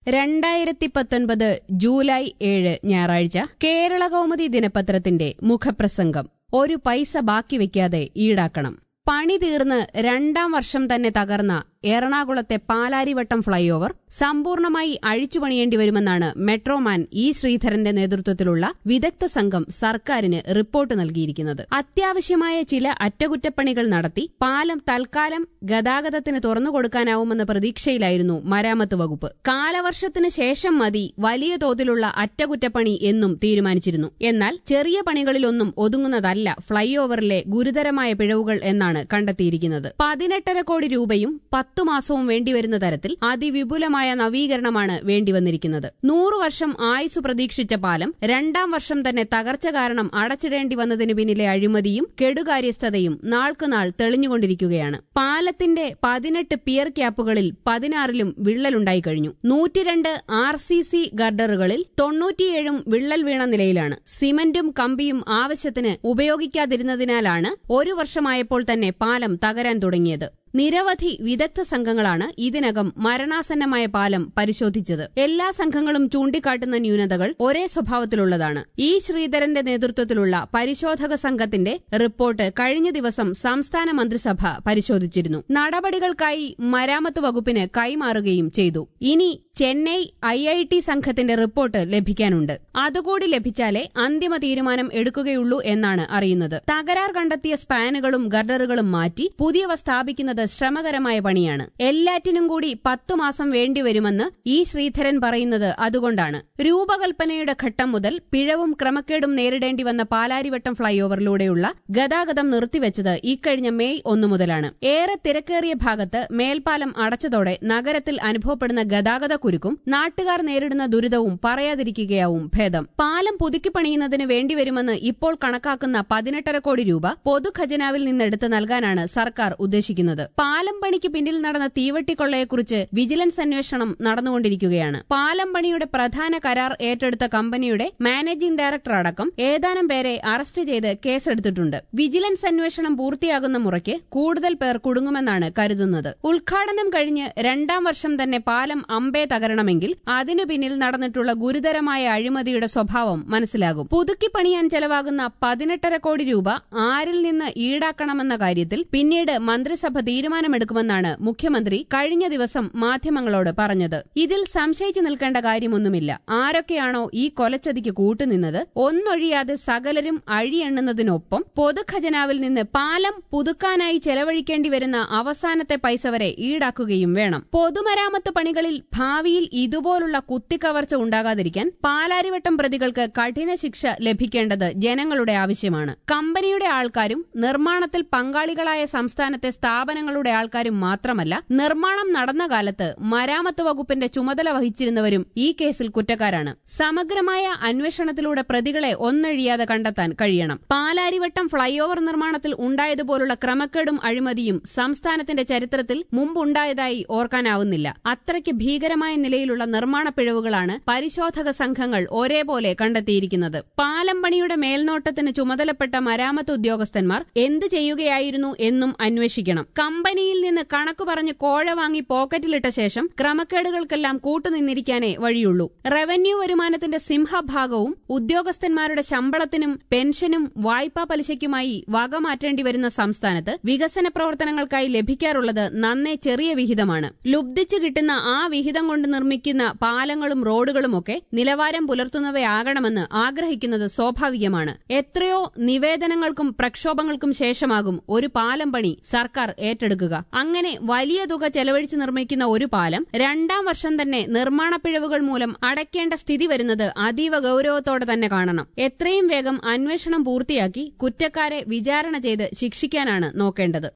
രണ്ടായിരത്തി പത്തൊൻപത് ജൂലൈ ഏഴ് ഞായറാഴ്ച കേരള കൗമുദി ദിനപത്രത്തിന്റെ മുഖപ്രസംഗം ഒരു പൈസ ബാക്കി വെക്കാതെ ഈടാക്കണം പണി തീർന്ന് രണ്ടാം വർഷം തന്നെ തകർന്ന എറണാകുളത്തെ പാലാരിവട്ടം ഫ്ളൈഓവർ സമ്പൂർണമായി അഴിച്ചുപണിയേണ്ടി വരുമെന്നാണ് മെട്രോമാൻ ഇ ശ്രീധരന്റെ നേതൃത്വത്തിലുള്ള വിദഗ്ധ സംഘം സർക്കാരിന് റിപ്പോർട്ട് നൽകിയിരിക്കുന്നത് അത്യാവശ്യമായ ചില അറ്റകുറ്റപ്പണികൾ നടത്തി പാലം തൽക്കാലം ഗതാഗതത്തിന് തുറന്നുകൊടുക്കാനാവുമെന്ന പ്രതീക്ഷയിലായിരുന്നു മരാമത്ത് വകുപ്പ് കാലവർഷത്തിന് ശേഷം മതി വലിയ തോതിലുള്ള അറ്റകുറ്റപ്പണി എന്നും തീരുമാനിച്ചിരുന്നു എന്നാൽ ചെറിയ പണികളിലൊന്നും ഒതുങ്ങുന്നതല്ല ഫ്ളൈഓവറിലെ ഗുരുതരമായ പിഴവുകൾ എന്നാണ് കണ്ടെത്തിയിരിക്കുന്നത് പതിനെട്ടര കോടി രൂപയും പത്തു മാസവും വേണ്ടിവരുന്ന തരത്തിൽ അതിവിപുലമായ നവീകരണമാണ് വേണ്ടിവന്നിരിക്കുന്നത് നൂറു വർഷം ആയുസ് പ്രതീക്ഷിച്ച പാലം രണ്ടാം വർഷം തന്നെ തകർച്ച കാരണം അടച്ചിടേണ്ടി വന്നതിന് പിന്നിലെ അഴിമതിയും കെടുകാര്യസ്ഥതയും നാൾക്കുനാൾ തെളിഞ്ഞുകൊണ്ടിരിക്കുകയാണ് പാലത്തിന്റെ പതിനെട്ട് പിയർ ക്യാപ്പുകളിൽ പതിനാറിലും വിള്ളലുണ്ടായി കഴിഞ്ഞു നൂറ്റിരണ്ട് ആർ സി സി ഗർഡറുകളിൽ തൊണ്ണൂറ്റിയേഴും വിള്ളൽ വീണ നിലയിലാണ് സിമന്റും കമ്പിയും ആവശ്യത്തിന് ഉപയോഗിക്കാതിരുന്നതിനാലാണ് ഒരു വർഷമായപ്പോൾ തന്നെ പാലം തകരാൻ തുടങ്ങിയത് നിരവധി വിദഗ്ധ സംഘങ്ങളാണ് ഇതിനകം മരണാസന്നമായ പാലം പരിശോധിച്ചത് എല്ലാ സംഘങ്ങളും ചൂണ്ടിക്കാട്ടുന്ന ന്യൂനതകൾ ഒരേ സ്വഭാവത്തിലുള്ളതാണ് ഇ ശ്രീധരന്റെ നേതൃത്വത്തിലുള്ള പരിശോധക സംഘത്തിന്റെ റിപ്പോർട്ട് കഴിഞ്ഞ ദിവസം സംസ്ഥാന മന്ത്രിസഭ പരിശോധിച്ചിരുന്നു നടപടികൾക്കായി മരാമത്ത് വകുപ്പിന് കൈമാറുകയും ചെയ്തു ഇനി ചെന്നൈ ഐ ഐ ടി സംഘത്തിന്റെ റിപ്പോർട്ട് ലഭിക്കാനുണ്ട് അതുകൂടി ലഭിച്ചാലേ അന്തിമ തീരുമാനം എടുക്കുകയുള്ളൂ എന്നാണ് അറിയുന്നത് തകരാർ കണ്ടെത്തിയ സ്പാനുകളും ഗർഡറുകളും മാറ്റി പുതിയവ സ്ഥാപിക്കുന്നത് ശ്രമകരമായ പണിയാണ് എല്ലാറ്റിനും കൂടി പത്തു മാസം വേണ്ടിവരുമെന്ന് ഇ ശ്രീധരൻ പറയുന്നത് അതുകൊണ്ടാണ് രൂപകൽപ്പനയുടെ ഘട്ടം മുതൽ പിഴവും ക്രമക്കേടും നേരിടേണ്ടി വന്ന പാലാരിവട്ടം ഫ്ളൈഓവറിലൂടെയുള്ള ഗതാഗതം നിർത്തിവെച്ചത് ഇക്കഴിഞ്ഞ മെയ് ഒന്നു മുതലാണ് ഏറെ തിരക്കേറിയ ഭാഗത്ത് മേൽപ്പാലം അടച്ചതോടെ നഗരത്തിൽ അനുഭവപ്പെടുന്ന ഗതാഗത കുരുക്കും നാട്ടുകാർ നേരിടുന്ന ദുരിതവും പറയാതിരിക്കുകയാവും ഭേദം പാലം പുതുക്കി പണിയുന്നതിന് വേണ്ടിവരുമെന്ന് ഇപ്പോൾ കണക്കാക്കുന്ന പതിനെട്ടര കോടി രൂപ പൊതുഖജനാവിൽ നിന്നെടുത്ത് നൽകാനാണ് സർക്കാർ ഉദ്ദേശിക്കുന്നത് പാലം പണിക്ക് പിന്നിൽ നടന്ന തീവട്ടിക്കൊള്ളയെക്കുറിച്ച് വിജിലൻസ് അന്വേഷണം നടന്നുകൊണ്ടിരിക്കുകയാണ് പാലം പണിയുടെ പ്രധാന കരാർ ഏറ്റെടുത്ത കമ്പനിയുടെ മാനേജിംഗ് ഡയറക്ടർ അടക്കം ഏതാനും പേരെ അറസ്റ്റ് ചെയ്ത് കേസെടുത്തിട്ടുണ്ട് വിജിലൻസ് അന്വേഷണം പൂർത്തിയാകുന്ന മുറയ്ക്ക് കൂടുതൽ പേർ കുടുങ്ങുമെന്നാണ് കരുതുന്നത് ഉദ്ഘാടനം കഴിഞ്ഞ് രണ്ടാം വർഷം തന്നെ പാലം അമ്പേ തകരണമെങ്കിൽ അതിനു പിന്നിൽ നടന്നിട്ടുള്ള ഗുരുതരമായ അഴിമതിയുടെ സ്വഭാവം മനസ്സിലാകും പുതുക്കി പണിയാൻ ചെലവാകുന്ന പതിനെട്ടര കോടി രൂപ ആരിൽ നിന്ന് ഈടാക്കണമെന്ന കാര്യത്തിൽ പിന്നീട് മന്ത്രിസഭ തീരുമാനമെടുക്കുമെന്നാണ് മുഖ്യമന്ത്രി കഴിഞ്ഞ ദിവസം മാധ്യമങ്ങളോട് പറഞ്ഞത് ഇതിൽ സംശയിച്ചു നിൽക്കേണ്ട കാര്യമൊന്നുമില്ല ആരൊക്കെയാണോ ഈ കൊലച്ചതിക്ക് കൂട്ടുനിന്നത് ഒന്നൊഴിയാതെ സകലരും അഴിയെണ്ണുന്നതിനൊപ്പം പൊതുഖജനാവിൽ നിന്ന് പാലം പുതുക്കാനായി ചെലവഴിക്കേണ്ടി വരുന്ന അവസാനത്തെ പൈസ വരെ ഈടാക്കുകയും വേണം പൊതുമരാമത്ത് പണികളിൽ ഭാവിയിൽ ഇതുപോലുള്ള കുത്തിക്കവർച്ച ഉണ്ടാകാതിരിക്കാൻ പാലാരിവട്ടം പ്രതികൾക്ക് കഠിന ശിക്ഷ ലഭിക്കേണ്ടത് ജനങ്ങളുടെ ആവശ്യമാണ് കമ്പനിയുടെ ആൾക്കാരും നിർമ്മാണത്തിൽ പങ്കാളികളായ സംസ്ഥാനത്തെ സ്ഥാപനങ്ങളുടെ ആൾക്കാരും മാത്രമല്ല നിർമ്മാണം നടന്ന കാലത്ത് മരാമത്ത് വകുപ്പിന്റെ ചുമതല വഹിച്ചിരുന്നവരും ഈ കേസിൽ കുറ്റക്കാരാണ് സമഗ്രമായ അന്വേഷണത്തിലൂടെ പ്രതികളെ ഒന്നഴിയാതെ കണ്ടെത്താൻ കഴിയണം പാലാരിവട്ടം ഫ്ളൈഓവർ നിർമ്മാണത്തിൽ ഉണ്ടായതുപോലുള്ള ക്രമക്കേടും അഴിമതിയും സംസ്ഥാനത്തിന്റെ ചരിത്രത്തിൽ മുമ്പുണ്ടായതായി ഓർക്കാനാവുന്നില്ല അത്രയ്ക്ക് ഭീകരമായ നിലയിലുള്ള നിർമ്മാണ പിഴവുകളാണ് പരിശോധക സംഘങ്ങൾ ഒരേപോലെ കണ്ടെത്തിയിരിക്കുന്നത് പാലം പണിയുടെ മേൽനോട്ടത്തിന് ചുമതലപ്പെട്ട മരാമത്ത് ഉദ്യോഗസ്ഥന്മാർ എന്തു ചെയ്യുകയായിരുന്നു എന്നും അന്വേഷിക്കണം കമ്പനിയിൽ നിന്ന് കണക്കു പറഞ്ഞ് കോഴ വാങ്ങി പോക്കറ്റിലിട്ട ശേഷം ക്രമക്കേടുകൾക്കെല്ലാം കൂട്ടുനിന്നിരിക്കാനേ വഴിയുള്ളൂ റവന്യൂ വരുമാനത്തിന്റെ സിംഹഭാഗവും ഉദ്യോഗസ്ഥന്മാരുടെ ശമ്പളത്തിനും പെൻഷനും വായ്പാ പലിശയ്ക്കുമായി വകമാറ്റേണ്ടി വരുന്ന സംസ്ഥാനത്ത് വികസന പ്രവർത്തനങ്ങൾക്കായി ലഭിക്കാറുള്ളത് നന്നേ ചെറിയ വിഹിതമാണ് ലുബ്ധിച്ചു കിട്ടുന്ന ആ വിഹിതം കൊണ്ട് നിർമ്മിക്കുന്ന പാലങ്ങളും റോഡുകളുമൊക്കെ നിലവാരം പുലർത്തുന്നവയാകണമെന്ന് ആഗ്രഹിക്കുന്നത് സ്വാഭാവികമാണ് എത്രയോ നിവേദനങ്ങൾക്കും പ്രക്ഷോഭങ്ങൾക്കും ശേഷമാകും ഒരു പാലം പണി സർക്കാർ ഏറ്റെടുക്കുക അങ്ങനെ വലിയ തുക ചെലവഴിച്ച് നിർമ്മിക്കുന്ന ഒരു പാലം രണ്ടാം വർഷം തന്നെ നിർമ്മാണ പിഴവുകൾ മൂലം അടയ്ക്കേണ്ട സ്ഥിതി വരുന്നത് അതീവ ഗൌരവത്തോടെ തന്നെ കാണണം എത്രയും വേഗം അന്വേഷണം പൂർത്തിയാക്കി കുറ്റക്കാരെ വിചാരണ ചെയ്ത് ശിക്ഷിക്കാനാണ് നോക്കേണ്ടത്